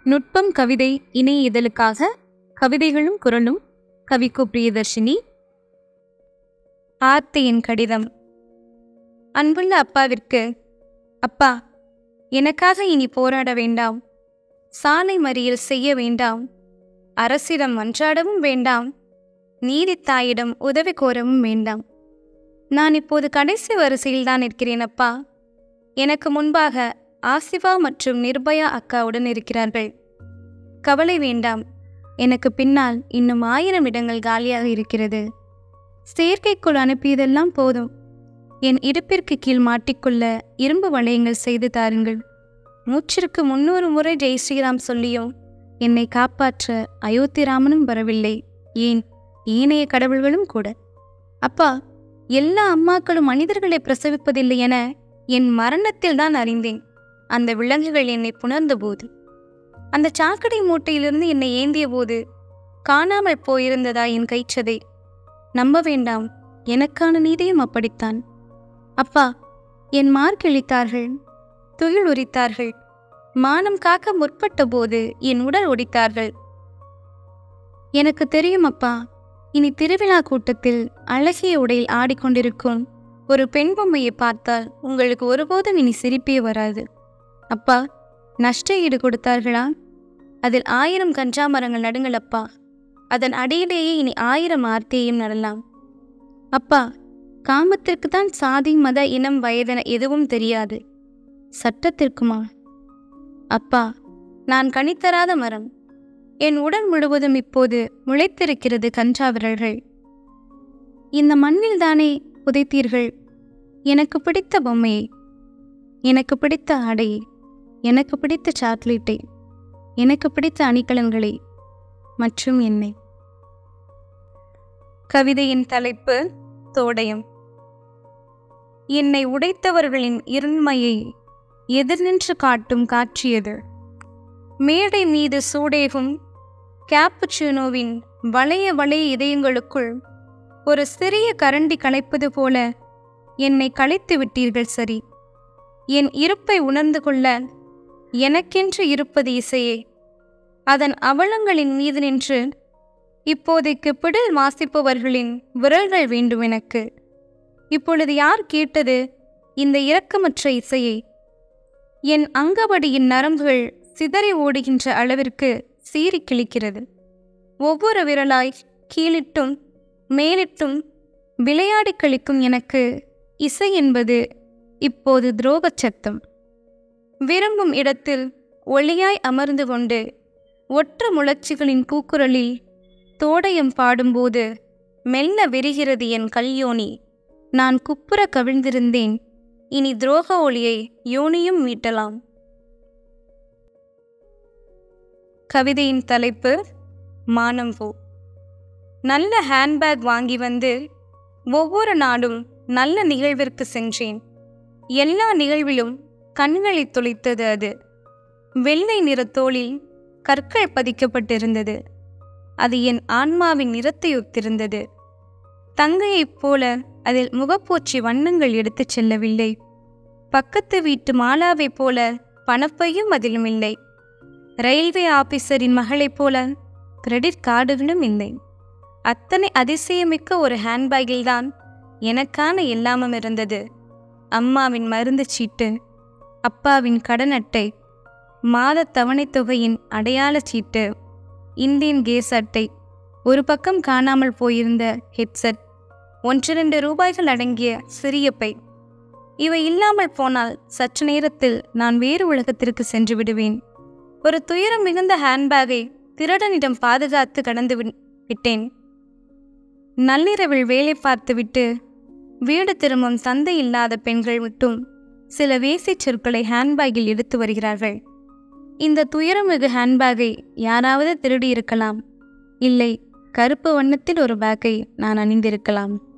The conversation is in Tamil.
நுட்பம் கவிதை இணைய இதழுக்காக கவிதைகளும் குரலும் கவிக்கு பிரியதர்ஷினி ஆர்த்தியின் கடிதம் அன்புள்ள அப்பாவிற்கு அப்பா எனக்காக இனி போராட வேண்டாம் சாலை மறியல் செய்ய வேண்டாம் அரசிடம் மன்றாடவும் வேண்டாம் நீதித்தாயிடம் உதவி கோரவும் வேண்டாம் நான் இப்போது கடைசி வரிசையில் தான் இருக்கிறேன் அப்பா எனக்கு முன்பாக ஆசிஃபா மற்றும் நிர்பயா அக்காவுடன் இருக்கிறார்கள் கவலை வேண்டாம் எனக்கு பின்னால் இன்னும் ஆயிரம் இடங்கள் காலியாக இருக்கிறது செயற்கைக்குள் அனுப்பியதெல்லாம் போதும் என் இடுப்பிற்கு கீழ் மாட்டிக்கொள்ள இரும்பு வளையங்கள் செய்து தாருங்கள் மூச்சிற்கு முன்னூறு முறை ஜெய் ஸ்ரீராம் சொல்லியும் என்னை காப்பாற்ற அயோத்திராமனும் வரவில்லை ஏன் ஏனைய கடவுள்களும் கூட அப்பா எல்லா அம்மாக்களும் மனிதர்களை பிரசவிப்பதில்லை என என் மரணத்தில் தான் அறிந்தேன் அந்த விலங்குகள் என்னை புணர்ந்தபோது அந்த சாக்கடை மூட்டையிலிருந்து என்னை ஏந்திய போது காணாமல் போயிருந்ததா என் கைச்சதை நம்ப வேண்டாம் எனக்கான நீதியும் அப்படித்தான் அப்பா என் மார்க் இழித்தார்கள் துயில் உரித்தார்கள் மானம் காக்க முற்பட்ட போது என் உடல் ஒடித்தார்கள் எனக்கு தெரியும் அப்பா இனி திருவிழா கூட்டத்தில் அழகிய உடையில் ஆடிக்கொண்டிருக்கும் ஒரு பெண் பொம்மையை பார்த்தால் உங்களுக்கு ஒருபோதும் இனி சிரிப்பே வராது அப்பா நஷ்ட ஈடு கொடுத்தார்களா அதில் ஆயிரம் கஞ்சா மரங்கள் நடுங்கள் அப்பா அதன் அடியிலேயே இனி ஆயிரம் ஆர்த்தியையும் நடலாம் அப்பா காமத்திற்கு தான் சாதி மத இனம் வயதென எதுவும் தெரியாது சட்டத்திற்குமா அப்பா நான் கனித்தராத மரம் என் உடல் முழுவதும் இப்போது முளைத்திருக்கிறது கஞ்சா விரல்கள் இந்த மண்ணில் தானே புதைத்தீர்கள் எனக்கு பிடித்த பொம்மையை எனக்கு பிடித்த ஆடையை எனக்கு பிடித்த சாக்லேட்டை எனக்கு பிடித்த அணிகலன்களை மற்றும் என்னை கவிதையின் தலைப்பு தோடயம் என்னை உடைத்தவர்களின் இருண்மையை எதிர்நின்று காட்டும் காட்சியது மேடை மீது சூடேகும் கேப்புச்சினோவின் வளைய வளைய இதயங்களுக்குள் ஒரு சிறிய கரண்டி களைப்பது போல என்னை களைத்து விட்டீர்கள் சரி என் இருப்பை உணர்ந்து கொள்ள எனக்கென்று இருப்பது இசையே அதன் அவலங்களின் மீது நின்று இப்போதைக்கு பிடில் வாசிப்பவர்களின் விரல்கள் வேண்டும் எனக்கு இப்பொழுது யார் கேட்டது இந்த இரக்கமற்ற இசையை என் அங்கவடியின் நரம்புகள் சிதறி ஓடுகின்ற அளவிற்கு சீறி கிழிக்கிறது ஒவ்வொரு விரலாய் கீழிட்டும் மேலிட்டும் விளையாடி கழிக்கும் எனக்கு இசை என்பது இப்போது துரோகச் சத்தம் விரும்பும் இடத்தில் ஒளியாய் அமர்ந்து கொண்டு ஒற்ற முழற்சிகளின் கூக்குரலில் தோடயம் பாடும்போது மெல்ல விரிகிறது என் கல்யோனி நான் குப்புற கவிழ்ந்திருந்தேன் இனி துரோக ஒளியை யோனியும் மீட்டலாம் கவிதையின் தலைப்பு மானம் போ நல்ல ஹேண்ட்பேக் வாங்கி வந்து ஒவ்வொரு நாடும் நல்ல நிகழ்விற்கு சென்றேன் எல்லா நிகழ்விலும் கண்களை துளைத்தது அது வெள்ளை நிற தோளில் கற்கள் பதிக்கப்பட்டிருந்தது அது என் ஆன்மாவின் நிறத்தை ஒத்திருந்தது தங்கையைப் போல அதில் முகப்பூச்சி வண்ணங்கள் எடுத்துச் செல்லவில்லை பக்கத்து வீட்டு மாலாவைப் போல பணப்பையும் அதிலும் இல்லை ரயில்வே ஆபீசரின் மகளைப் போல கிரெடிட் கார்டுகளும் இல்லை அத்தனை அதிசயமிக்க ஒரு ஹேண்ட்பேக்கில்தான் எனக்கான எல்லாமும் இருந்தது அம்மாவின் மருந்து சீட்டு அப்பாவின் கடன் அட்டை மாத தவணைத் தொகையின் அடையாள சீட்டு இந்தியன் கேஸ் அட்டை ஒரு பக்கம் காணாமல் போயிருந்த ஹெட்செட் ஒன்றிரண்டு ரூபாய்கள் அடங்கிய சிறிய பை இவை இல்லாமல் போனால் சற்று நேரத்தில் நான் வேறு உலகத்திற்கு சென்று விடுவேன் ஒரு துயரம் மிகுந்த ஹேண்ட்பேக்கை திருடனிடம் பாதுகாத்து கடந்து வி- விட்டேன் நள்ளிரவில் வேலை பார்த்துவிட்டு வீடு திரும்பும் சந்தை இல்லாத பெண்கள் மட்டும் சில வேசிச் சொற்களை ஹேண்ட்பேக்கில் எடுத்து வருகிறார்கள் இந்த துயரமிகு ஹேண்ட்பேக்கை யாராவது திருடி இருக்கலாம் இல்லை கருப்பு வண்ணத்தில் ஒரு பேக்கை நான் அணிந்திருக்கலாம்